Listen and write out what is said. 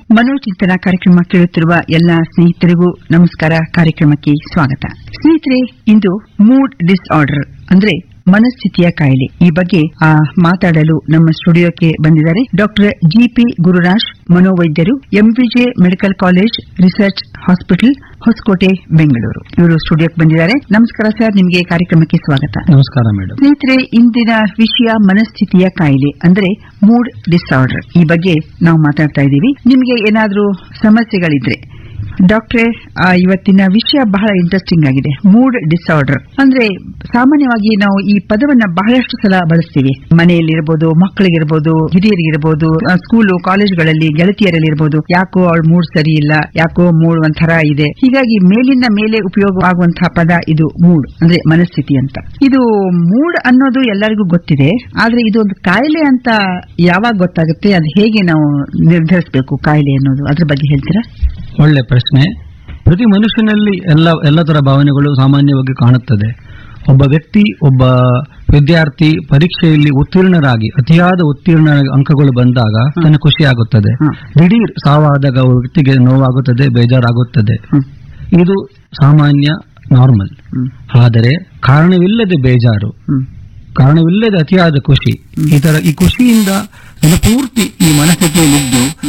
ಮನೋಚಿಂತನ ಕಾರ್ಯಕ್ರಮ ಕೇಳುತ್ತಿರುವ ಎಲ್ಲ ಸ್ನೇಹಿತರಿಗೂ ನಮಸ್ಕಾರ ಕಾರ್ಯಕ್ರಮಕ್ಕೆ ಸ್ವಾಗತ ಸ್ನೇಹಿತರೆ ಇಂದು ಮೂಡ್ ಡಿಸ್ಆರ್ಡರ್ ಅಂದ್ರೆ ಮನಸ್ಥಿತಿಯ ಕಾಯಿಲೆ ಈ ಬಗ್ಗೆ ಆ, ಮಾತಾಡಲು ನಮ್ಮ ಸ್ಟುಡಿಯೋಕ್ಕೆ ಬಂದಿದ್ದಾರೆ ಡಾಕ್ಟರ್ ಜಿಪಿ ಗುರುರಾಜ್ ಮನೋವೈದ್ಯರು MVJ medical college research hospital Hoskote Bengaluru ಇವರು ಸ್ಟುಡಿಯೋಕ್ಕೆ ಬಂದಿದ್ದಾರೆ ನಮಸ್ಕಾರ ಸರ್ ನಿಮಗೆ ಕಾರ್ಯಕ್ರಮಕ್ಕೆ ಸ್ವಾಗತ ನಮಸ್ಕಾರ ಮೇಡಮ್ ಸ್ನೇಹಿತರೆ ಇಂದಿನ ವಿಷಯ ಮನಸ್ಥಿತಿಯ ಕಾಯಿಲೆ ಅಂದ್ರೆ ಮೂಡ್ ಡಿಸಾರ್ಡರ್ ಈ ಬಗ್ಗೆ ನಾವು ಮಾತಾಡ್ತಾ ಇದ್ದೀವಿ ನಿಮಗೆ ಏನಾದ್ರೂ ಸಮಸ್ಯೆಗಳಿದ್ರೆ ಡಾಕ್ಟ್ರೆ ಆ, ಇವತ್ತಿನ ವಿಷಯ ಬಹಳ ಇಂಟ್ರೆಸ್ಟಿಂಗ್ ಆಗಿದೆ ಮೂಡ್ ಡಿಸಾರ್ಡರ್ ಅಂದ್ರೆ ಸಾಮಾನ್ಯವಾಗಿ ನಾವು ಈ ಪದವನ್ನ ಬಹಳಷ್ಟು ಸಲ ಬಳಸ್ತೀವಿ ಮನೆಯಲ್ಲಿರ್ಬೋದು ಮಕ್ಕಳಿಗಿರ್ಬೋದು ಹಿರಿಯರಿಗಿರ್ಬೋದು ಆ, ಸ್ಕೂಲು ಕಾಲೇಜ್ಗಳಲ್ಲಿ ಗೆಳತಿಯರಲ್ಲಿರ್ಬೋದು ಯಾಕೋ ಅವಳ ಮೂಡ್ ಸರಿ ಇಲ್ಲ ಯಾಕೋ ಮೂಡ್ ಒಂಥರ ಇದೆ ಹೀಗಾಗಿ ಮೇಲಿಂದ ಮೇಲೆ ಉಪಯೋಗವಾಗುವಂತಹ ಪದ ಇದು ಮೂಡ್ ಅಂದ್ರೆ ಮನಸ್ಥಿತಿ ಅಂತ ಇದು ಮೂಡ್ ಅನ್ನೋದು ಎಲ್ಲರಿಗೂ ಗೊತ್ತಿದೆ ಆದ್ರೆ ಇದು ಒಂದು ಕಾಯಿಲೆ ಅಂತ ಯಾವಾಗ ಗೊತ್ತಾಗುತ್ತೆ ಅದು ಹೇಗೆ ನಾವು ನಿರ್ಧರಿಸಬೇಕು ಕಾಯಿಲೆ ಅನ್ನೋದು ಅದ್ರ ಬಗ್ಗೆ ಹೇಳ್ತೀರಾ ಒಳ್ಳೆ ಪ್ರಶ್ನೆ ಪ್ರತಿ ಮನುಷ್ಯನಲ್ಲಿ ಎಲ್ಲ ಎಲ್ಲ ತರ ಭಾವನೆಗಳು ಸಾಮಾನ್ಯವಾಗಿ ಕಾಣುತ್ತದೆ ಒಬ್ಬ ವ್ಯಕ್ತಿ ಒಬ್ಬ ವಿದ್ಯಾರ್ಥಿ ಪರೀಕ್ಷೆಯಲ್ಲಿ ಉತ್ತೀರ್ಣರಾಗಿ ಅತಿಯಾದ ಉತ್ತೀರ್ಣ ಅಂಕಗಳು ಬಂದಾಗ ತನ್ನ ಖುಷಿ ಆಗುತ್ತದೆ ಹ್ಮ್. ದಿಢೀರ್ ಸಾವಾದಾಗ ಒಬ್ಬ ವ್ಯಕ್ತಿಗೆ ನೋವಾಗುತ್ತದೆ ಬೇಜಾರಾಗುತ್ತದೆ ಹ್ಮ್. ಇದು ಸಾಮಾನ್ಯ ನಾರ್ಮಲ್ ಹ್ಮ್. ಆದರೆ ಕಾರಣವಿಲ್ಲದೆ ಬೇಜಾರು ಹ್ಮ್. ಕಾರಣವಿಲ್ಲದೆ ಅತಿಯಾದ ಖುಷಿ ಈ ತರ ಈ ಖುಷಿಯಿಂದ ದಿನ ಪೂರ್ತಿ ಈ ಮನಸ್ಥಿತಿಯಲ್ಲಿದ್ದು